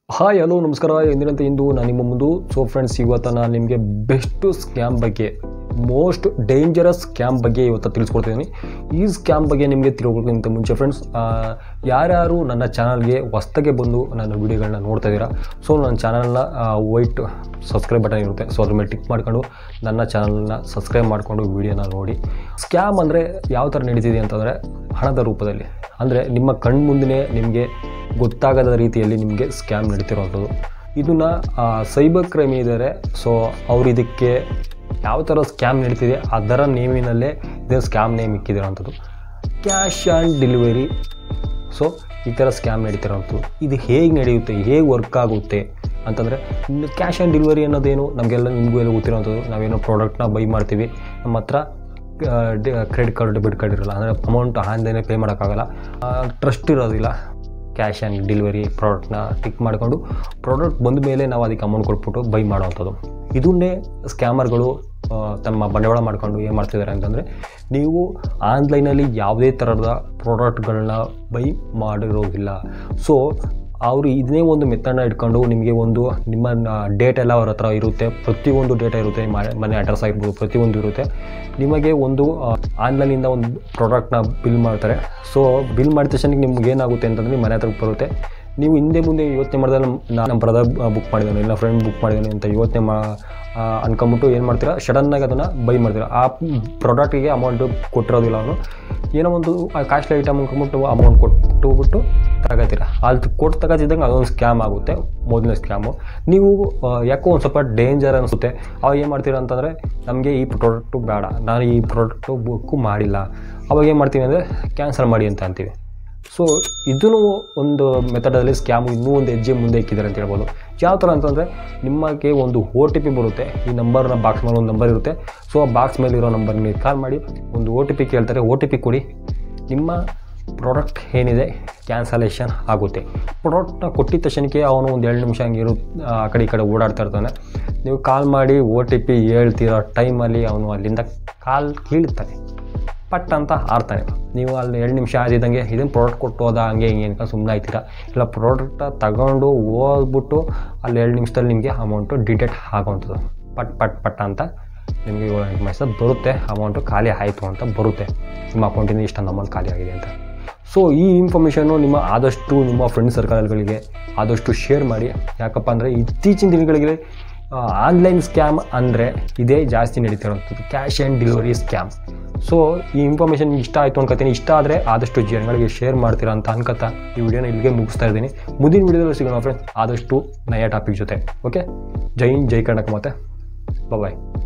hi hello ನಮಸ್ಕಾರ ಎಂದಿನಂತೆ ಇಂದು ನಾನು ನಿಮ್ಮ ಮುಂದು ಸೊ ಫ್ರೆಂಡ್ಸ್ ಇವತ್ತು ನಾನು ನಿಮಗೆ ಬೆಸ್ಟ್ ಸ್ಕ್ಯಾಮ್ ಬಗ್ಗೆ ಮೋಸ್ಟ್ ಡೇಂಜರಸ್ ಸ್ಕ್ಯಾಮ್ ಬಗ್ಗೆ ಇವತ್ತು ತಿಳಿಸ್ಕೊಡ್ತಿದ್ದೀನಿ ಈ ಸ್ಕ್ಯಾಮ್ ಬಗ್ಗೆ ನಿಮಗೆ ತಿಳ್ಕೊಳ್ಳೋಕ್ಕಿಂತ ಮುಂಚೆ ಫ್ರೆಂಡ್ಸ್ ಯಾರ್ಯಾರು ನನ್ನ ಚಾನಲ್ಗೆ ಹೊಸ್ದಾಗೆ ಬಂದು ನನ್ನ ವೀಡಿಯೋಗಳನ್ನ ನೋಡ್ತಾ ಇದ್ದೀರಾ ಸೊ ನನ್ನ ಚಾನಲ್ನ ವೈಟ್ ಸಬ್ಸ್ಕ್ರೈಬ್ ಬಟನ್ ಇರುತ್ತೆ ಸೊ ಅದ್ರ ಮೇಲೆ ಟಿಕ್ ಮಾಡ್ಕೊಂಡು ನನ್ನ ಚಾನಲ್ನ ಸಬ್ಸ್ಕ್ರೈಬ್ ಮಾಡಿಕೊಂಡು ವೀಡಿಯೋನ ನೋಡಿ ಸ್ಕ್ಯಾಮ್ ಅಂದರೆ ಯಾವ ಥರ ನಡೀತಿದೆ ಅಂತಂದರೆ ಹಣದ ರೂಪದಲ್ಲಿ ಅಂದರೆ ನಿಮ್ಮ ಕಣ್ಮುಂದೆ ನಿಮಗೆ ಗೊತ್ತಾಗದ ರೀತಿಯಲ್ಲಿ ನಿಮಗೆ ಸ್ಕ್ಯಾಮ್ ನಡೀತಿರೋವಂಥದ್ದು ಇದನ್ನು ಸೈಬರ್ ಕ್ರೈಮ್ ಇದ್ದಾರೆ ಸೊ ಅವ್ರು ಇದಕ್ಕೆ ಯಾವ ಥರ ಸ್ಕ್ಯಾಮ್ ನಡೀತಿದೆ ಅದರ ನೇಮಿನಲ್ಲೇ ಇದೇ ಸ್ಕ್ಯಾಮ್ ನೇಮ್ ಇಕ್ಕಿದಿರೋವಂಥದ್ದು ಕ್ಯಾಶ್ ಆನ್ ಡೆಲಿವರಿ ಸೊ ಈ ಥರ ಸ್ಕ್ಯಾಮ್ ನಡೀತಿರೋವಂಥದ್ದು ಇದು ಹೇಗೆ ನಡೆಯುತ್ತೆ ಹೇಗೆ ವರ್ಕ್ ಆಗುತ್ತೆ ಅಂತಂದರೆ ಕ್ಯಾಶ್ ಆನ್ ಡೆಲಿವರಿ ಅನ್ನೋದೇನು ನಮಗೆಲ್ಲ ನಿಮಗೂ ಎಲ್ಲ ಗೊತ್ತಿರೋವಂಥದ್ದು ನಾವೇನೋ ಪ್ರಾಡಕ್ಟ್ನ ಬೈ ಮಾಡ್ತೀವಿ ನಮ್ಮ ಹತ್ರ ಕ್ರೆಡಿಟ್ ಕಾರ್ಡ್ ಡೆಬಿಟ್ ಕಾರ್ಡ್ ಇರಲ್ಲ ಅಂದರೆ ಅಮೌಂಟ್ ಆನ್ಲೈನೇ ಪೇ ಮಾಡೋಕ್ಕಾಗಲ್ಲ ಟ್ರಸ್ಟ್ ಇರೋದಿಲ್ಲ ಕ್ಯಾಶ್ ಆ್ಯಂಡ್ ಡೆಲಿವರಿ ಪ್ರಾಡಕ್ಟ್ನ ಟಿಕ್ ಮಾಡಿಕೊಂಡು ಪ್ರಾಡಕ್ಟ್ ಬಂದ ಮೇಲೆ ನಾವು ಅದಕ್ಕೆ ಅಮೌಂಟ್ ಕೊಟ್ಬಿಟ್ಟು ಬೈ ಮಾಡೋವಂಥದ್ದು ಇದನ್ನೇ ಸ್ಕ್ಯಾಮರ್ಗಳು ತಮ್ಮ ಬಂಡವಾಳ ಮಾಡ್ಕೊಂಡು ಏನು ಮಾಡ್ತಿದ್ದಾರೆ ಅಂತಂದರೆ ನೀವು ಆನ್ಲೈನಲ್ಲಿ ಯಾವುದೇ ಥರದ ಪ್ರಾಡಕ್ಟ್ಗಳನ್ನ ಬೈ ಮಾಡಿರೋದಿಲ್ಲ ಸೊ ಅವರು ಇದನ್ನೇ ಒಂದು ಮೆಥಡ್ನ ಇಟ್ಕೊಂಡು ನಿಮಗೆ ಒಂದು ನಿಮ್ಮ ಡೇಟ್ ಎಲ್ಲ ಅವ್ರ ಹತ್ರ ಇರುತ್ತೆ ಪ್ರತಿಯೊಂದು ಡೇಟಾ ಇರುತ್ತೆ ನಿಮ್ಮ ಮನೆ ಅಡ್ರೆಸ್ ಆಗಿರ್ಬೋದು ಪ್ರತಿಯೊಂದು ಇರುತ್ತೆ ನಿಮಗೆ ಒಂದು ಆನ್ಲೈನಿಂದ ಒಂದು ಪ್ರಾಡಕ್ಟ್ನ ಬಿಲ್ ಮಾಡ್ತಾರೆ ಸೊ ಬಿಲ್ ಮಾಡಿದ ತಕ್ಷಣ ನಿಮ್ಗೆ ಏನಾಗುತ್ತೆ ಅಂತಂದರೆ ನಿಮ್ಮ ಮನೆ ಹತ್ರಕ್ಕೆ ಬರುತ್ತೆ ನೀವು ಹಿಂದೆ ಮುಂದೆ ಯೋಚನೆ ಮಾಡಿದ್ರೆ ನಮ್ಮ ನಮ್ಮ ಬ್ರದರ್ ಬುಕ್ ಮಾಡಿದ್ದಾನೆ ಇಲ್ಲ ಫ್ರೆಂಡ್ ಬುಕ್ ಮಾಡಿದ್ದಾನೆ ಅಂತ ಯೋಚನೆ ಮಾ ಅನ್ಕೊಂಬಿಟ್ಟು ಏನು ಮಾಡ್ತೀರಾ ಸಡನ್ನಾಗಿ ಅದನ್ನು ಬೈ ಮಾಡ್ತೀರಾ ಆ ಪ್ರಾಡಕ್ಟಿಗೆ ಅಮೌಂಟು ಕೊಟ್ಟಿರೋದಿಲ್ಲ ಅವನು ಏನೋ ಒಂದು ಕಾಸ್ಟ್ಲಿ ಐಟಮ್ ಅಂದ್ಕೊಂಬಿಟ್ಟು ಅಮೌಂಟ್ ಕೊಟ್ಟುಬಿಟ್ಟು ತಗೋತೀರ ಅಲ್ಲಿ ಕೊಟ್ಟು ತಗೋತಿದ್ದಂಗೆ ಅದೊಂದು ಸ್ಕ್ಯಾಮ್ ಆಗುತ್ತೆ ಮೊದಲನೇ ಸ್ಕ್ಯಾಮು ನೀವು ಯಾಕೋ ಒಂದು ಸ್ವಲ್ಪ ಡೇಂಜರ್ ಅನಿಸುತ್ತೆ ಅವಾಗ ಏನು ಮಾಡ್ತೀರಾ ಅಂತಂದರೆ ನಮಗೆ ಈ ಪ್ರಾಡಕ್ಟು ಬೇಡ ನಾನು ಈ ಪ್ರಾಡಕ್ಟು ಬುಕ್ಕು ಮಾಡಿಲ್ಲ ಅವಾಗ ಏನು ಮಾಡ್ತೀವಿ ಅಂದರೆ ಕ್ಯಾನ್ಸಲ್ ಮಾಡಿ ಅಂತ ಅಂತೀವಿ ಸೊ ಇದೂ ಒಂದು ಮೆಥಡಲ್ಲಿ ಸ್ಕ್ಯಾಮು ಇನ್ನೂ ಒಂದು ಹೆಜ್ಜೆ ಮುಂದೆ ಇಕ್ಕಿದ್ದಾರೆ ಅಂತ ಹೇಳ್ಬೋದು ಯಾವ ಥರ ಅಂತಂದರೆ ನಿಮಗೆ ಒಂದು ಓ ಟಿ ಪಿ ಬರುತ್ತೆ ಈ ನಂಬರ್ನ ಬಾಕ್ಸ್ ಮೇಲೆ ಒಂದು ನಂಬರ್ ಇರುತ್ತೆ ಸೊ ಆ ಬಾಕ್ಸ್ ಮೇಲೆ ಇರೋ ನಂಬರ್ ನೀವು ಕಾಲ್ ಮಾಡಿ ಒಂದು ಓ ಟಿ ಪಿ ಕೇಳ್ತಾರೆ ಓ ಟಿ ಪಿ ಕೊಡಿ ನಿಮ್ಮ ಪ್ರಾಡಕ್ಟ್ ಏನಿದೆ ಕ್ಯಾನ್ಸಲೇಷನ್ ಆಗುತ್ತೆ ಪ್ರಾಡಕ್ಟ್ನ ಕೊಟ್ಟಿದ್ದ ತಕ್ಷಣಕ್ಕೆ ಅವನು ಒಂದು ಎರಡು ನಿಮಿಷ ಹಂಗೆ ಇರು ಆ ಕಡೆ ಈ ಕಡೆ ಓಡಾಡ್ತಾ ಇರ್ತಾನೆ ನೀವು ಕಾಲ್ ಮಾಡಿ ಓ ಟಿ ಪಿ ಹೇಳ್ತಿರೋ ಟೈಮಲ್ಲಿ ಅವನು ಅಲ್ಲಿಂದ ಕಾಲ್ ಕೀಳ್ತಾನೆ ಪಟ್ ಅಂತ ಆಡ್ತಾನೆ ನೀವು ಅಲ್ಲಿ ಎರಡು ನಿಮಿಷ ಆದಿದ್ದಂಗೆ ಇದನ್ನು ಪ್ರಾಡಕ್ಟ್ ಕೊಟ್ಟು ಹೋದ ಹಂಗೆ ಹಿಂಗೆ ಅನ್ಕೊಂಡು ಸುಮ್ಮನೆ ಆಯ್ತೀರಾ ಇಲ್ಲ ಪ್ರಾಡಕ್ಟ ತಗೊಂಡು ಓದ್ಬಿಟ್ಟು ಅಲ್ಲಿ ಎರಡು ನಿಮಿಷದಲ್ಲಿ ನಿಮಗೆ ಅಮೌಂಟು ಡಿಟೆಕ್ಟ್ ಆಗೋವಂಥದ್ದು ಪಟ್ ಪಟ್ ಪಟ್ ಅಂತ ನಿಮಗೆ ಏಳು ಎಂಟು ನಿಮಿಷ ಬರುತ್ತೆ ಅಮೌಂಟು ಖಾಲಿ ಆಯಿತು ಅಂತ ಬರುತ್ತೆ ನಿಮ್ಮ ಅಕೌಂಟಿಂದ ಇಷ್ಟೊಂದು ಅಮೌಂಟ್ ಖಾಲಿ ಆಗಿದೆ ಅಂತ ಸೊ ಈ ಇನ್ಫಾರ್ಮೇಷನ್ನು ನಿಮ್ಮ ಆದಷ್ಟು ನಿಮ್ಮ ಫ್ರೆಂಡ್ ಸರ್ಕಲ್ಗಳಿಗೆ ಆದಷ್ಟು ಶೇರ್ ಮಾಡಿ ಯಾಕಪ್ಪ ಅಂದರೆ ಇತ್ತೀಚಿನ ದಿನಗಳಿಗೆ ಆನ್ಲೈನ್ ಸ್ಕ್ಯಾಮ್ ಅಂದರೆ ಇದೇ ಜಾಸ್ತಿ ನಡೀತಿರೋಂಥದ್ದು cash and delivery scam so ಈ ಇನ್ಫಾರ್ಮೇಷನ್ ಇಷ್ಟ ಆಯಿತು ಅನ್ಕೋತೀನಿ ಇಷ್ಟ ಆದರೆ ಆದಷ್ಟು ಜನಗಳಿಗೆ ಶೇರ್ ಮಾಡ್ತೀರಾ ಅಂತ ಅನ್ಕೋತಾ ಈ ವಿಡಿಯೋನ ಇಲ್ಲಿಗೆ ಮುಗಿಸ್ತಾ ಇದ್ದೀನಿ ಮುಂದಿನ ವಿಡಿಯೋದಲ್ಲಿ ಸಿಗೋಣ ಫ್ರೆಂಡ್ಸ್ ಆದಷ್ಟು ನಯ ಟಾಪಿಕ್ ಜೊತೆ ಓಕೆ ಜೈ ಹಿಂದ್, ಜೈ ಕರ್ನಾಟಕ ಮತ್ತೆ ಬಾಯ್